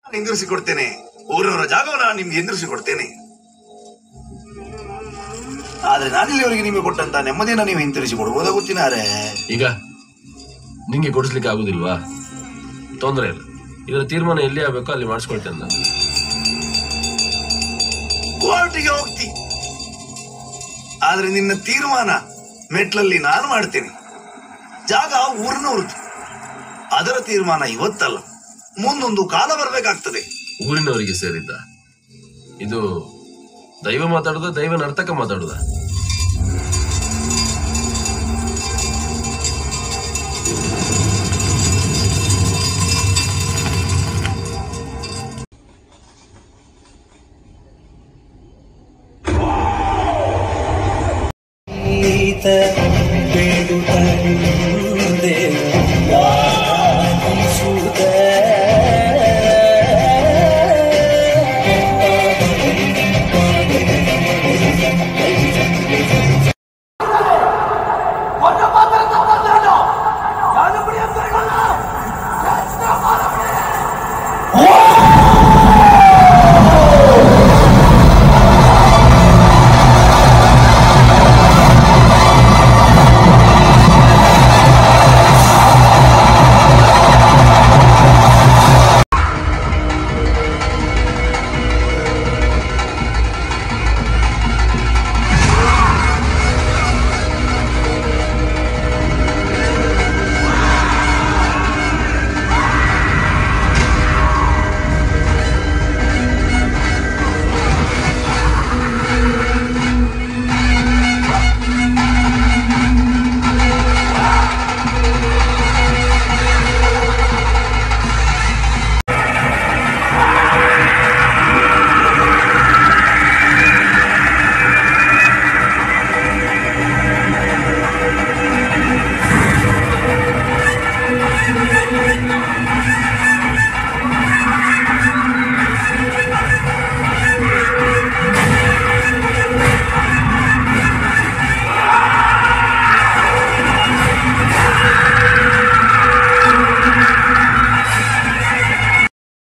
ಹಿಂದಿರಿಸಿ ಕೊಡ್ತೇನೆ ಊರವರ ಜಾಗವನ್ನು ನಾನು ನಿಮ್ಗೆ ಹಿಂದಿರಿಸಿ ಕೊಡ್ತೇನೆ ಆದ್ರೆ ನಾನಿಲ್ಲಿವರೆಗೆ ನಿಮಗೆ ಕೊಟ್ಟಂತ ನೆಮ್ಮದಿಯನ್ನ ನೀವು ಹಿಂತಿರಿಸಿ ಕೊಡ್ಬೋದಾ ಗೊತ್ತಿನಾರೆ ಈಗ ನಿಂಗೆ ಕೊಡಿಸ್ಲಿಕ್ಕೆ ಆಗುದಿಲ್ವಾ ತೊಂದರೆ ಇಲ್ಲ ಇದರ ತೀರ್ಮಾನ ಎಲ್ಲಿ ಆಗ್ಬೇಕೋ ಅಲ್ಲಿ ಮಾಡಿಸ್ಕೊಳ್ತೇನೆ ನಾನು ಕೋರ್ಟಿಗೆ ಹೋಗ್ತಿ ಆದ್ರೆ ನಿನ್ನ ತೀರ್ಮಾನ ಮೆಟ್ಲಲ್ಲಿ ನಾನು ಮಾಡ್ತೇನೆ ಜಾಗ ಊರಿನವ್ರದ್ದು ಅದರ ತೀರ್ಮಾನ ಇವತ್ತಲ್ಲ ಮುಂದೊಂದು ಕಾಲ ಬರ್ಬೇಕಾಗ್ತದೆ ಊರಿನವರಿಗೆ ಸೇರಿದ್ದ ಇದು ದೈವ ಮಾತಾಡುದ ದೈವ ನರ್ತಕ ಮಾತಾಡುದ ಗೀತ